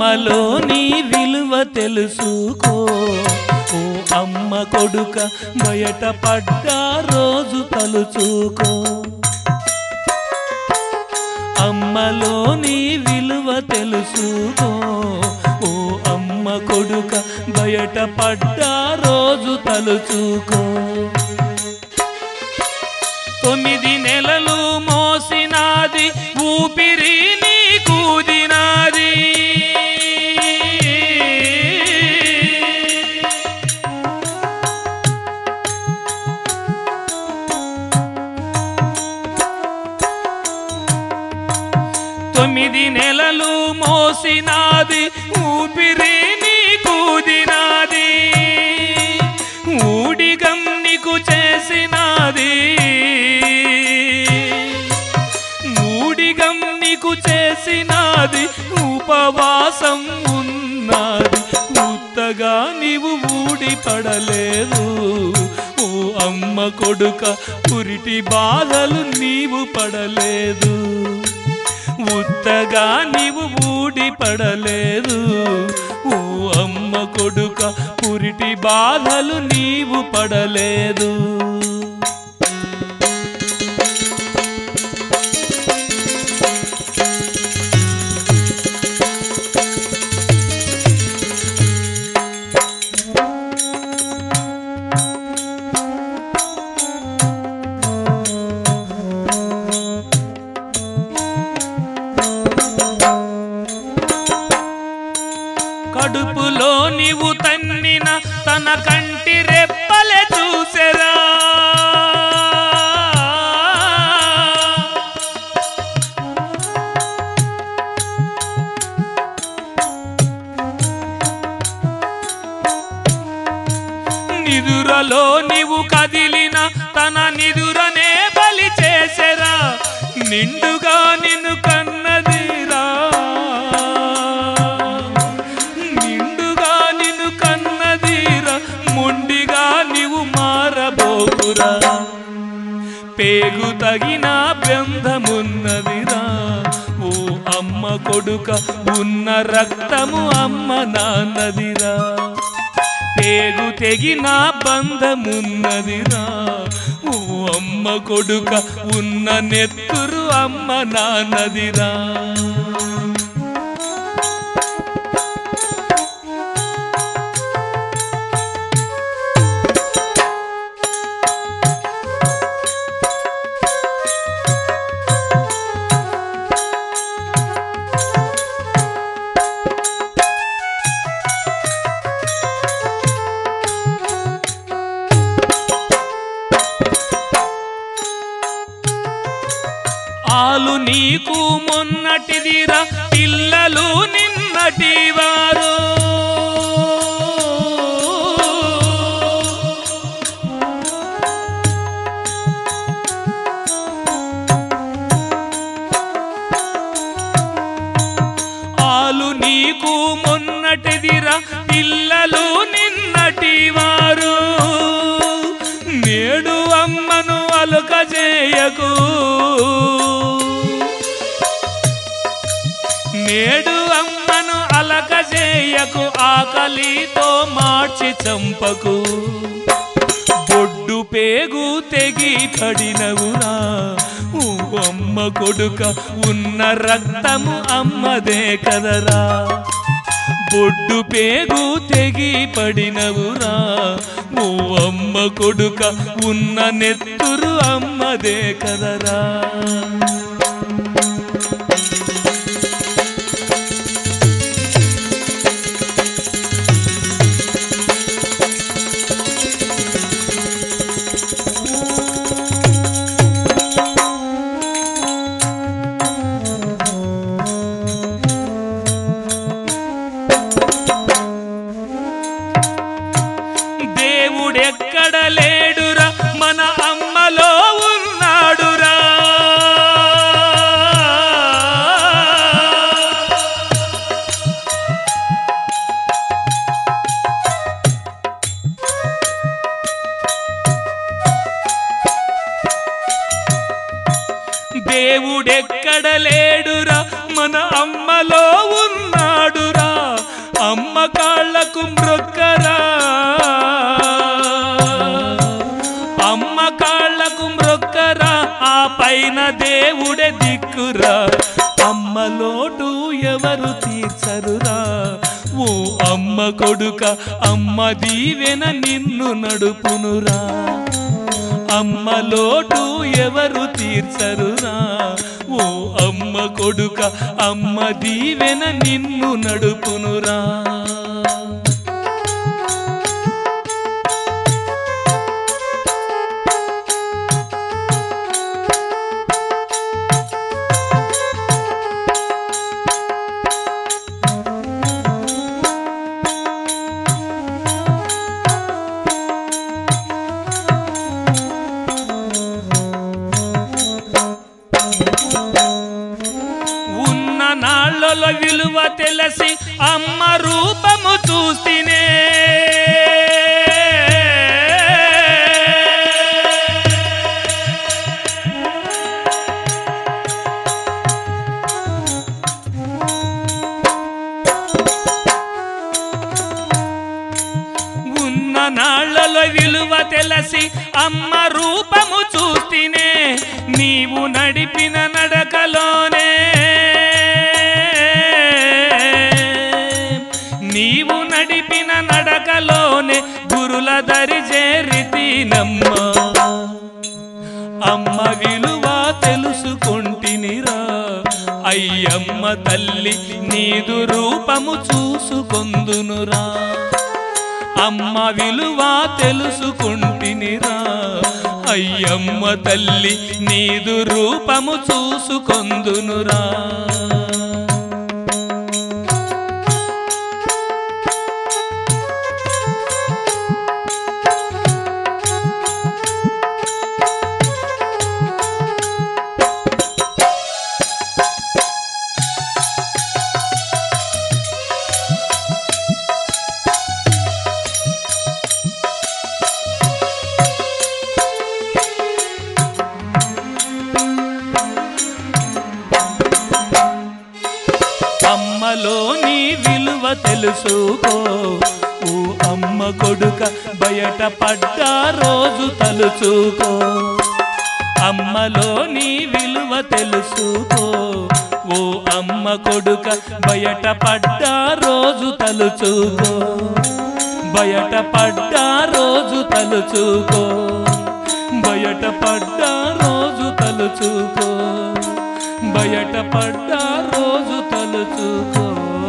అమ్మలో నీ విలువ తెలుసుకో ఓ అమ్మ కొడుక బయట పడ్డా రోజు తలుచుకో అమ్మలో నీ విలువ తెలుసుకో ఓ అమ్మ కొడుక బయట పడ్డా రోజు తలుచుకో తొమ్మిది నెలలు మోసినాది ఊపిరి నీ కూదినాది తొమ్మిది నెలలు మోసినాది ఊపిరి నీ కూదినాది ఊడిగం నీకు చేసినాది ఊడిగం నీకు చేసినాది ఉపవాసం ఉన్నది ఉత్తగా నీవు ఊడి పడలేదు ఓ అమ్మ కొడుక పురిటి బాధలు నీవు పడలేదు ఉత్తగా నీవు ఊడి పడలేదు ఓ అమ్మ కొడుక పురిటి బాధలు నీవు పడలేదు కడుపులో నీవు తన్నిన తన కంటి రెప్పలే చూసెరా నిదురలో నీవు కదిలిన తన నిదురనే బలి చేసెరా నిండుగా నిన్ను కన్నదిరా నిండుగా నిన్ను కన్నదిరా మొండిగా నీవు మారబోకురా పేగు తగిన బంధమున్నదిరా ఓ అమ్మ కొడుక ఉన్న రక్తము అమ్మ నాన్నదిరా పేగు తెగిన బంధమున్నదిరా ఓ అమ్మ కొడుక ఉన్న నెత్తురు అమ్మ నాన్నదిరా ఆలు నీకు మొన్నటిదిరా పిల్లలు నిన్నటి వారు ఆలు నీకు మొన్నటిదిరా పిల్లలు నిన్నటి వారు నేడు అమ్మను అలుక చేయకు నేడు అమ్మను అలక చేయకు ఆకలితో మార్చి చంపకు బొడ్డు పేగు తెగి పడినవురా ఊ అమ్మ కొడుక ఉన్న రక్తము అమ్మదే కదరా బొడ్డు పేగు తెగి పడినవురా ఓ అమ్మ కొడుక ఉన్న నెత్తురు అమ్మదే కదరా దేవుడెక్కడ లేడురా మన అమ్మలో ఉన్నాడురా దేవుడెక్కడ లేడురా మన అమ్మలో ఉన్నాడురా తీర్చరురా ఓ అమ్మ కొడుక అమ్మ దీవెన నిన్ను నడుపునురా అమ్మ లోటు ఎవరు తీర్చరురా ఓ అమ్మ కొడుక అమ్మ దీవెన నిన్ను నడుపునురా ఉన్న నాళ్ళలో విలువ తెలిసి అమ్మ రూపము చూస్తేనే ఉన్న నాళ్ళలో విలువ తెలిసి అమ్మ రూపము చూస్తేనే నీవు నడిపిన నడకలోనే నీవు నడిపిన నడకలోనే గురుల దరి చేరితీనమ్మ అమ్మ విలువ తెలుసుకొంటినిరా అయ్యమ్మ తల్లి నీదు రూపము చూసుకొందునురా అమ్మ విలువ తెలుసుకుంటినిరా అయ్యమ్మ తల్లి నీదు రూపము చూసుకొందునురా అమ్మలోని విలువ తెలుసుకో ఓ అమ్మ కొడుక బయట పడ్డా రోజు తలుచుకో అమ్మలోని విలువ తెలుసుకో ఓ అమ్మ కొడుక బయట పడ్డా రోజు తలుచుకో బయట పడ్డా రోజు తలుచుకో బయట పడ్డా రోజు తలుచుకో బయట పడ్డా రోజు తలుచుకో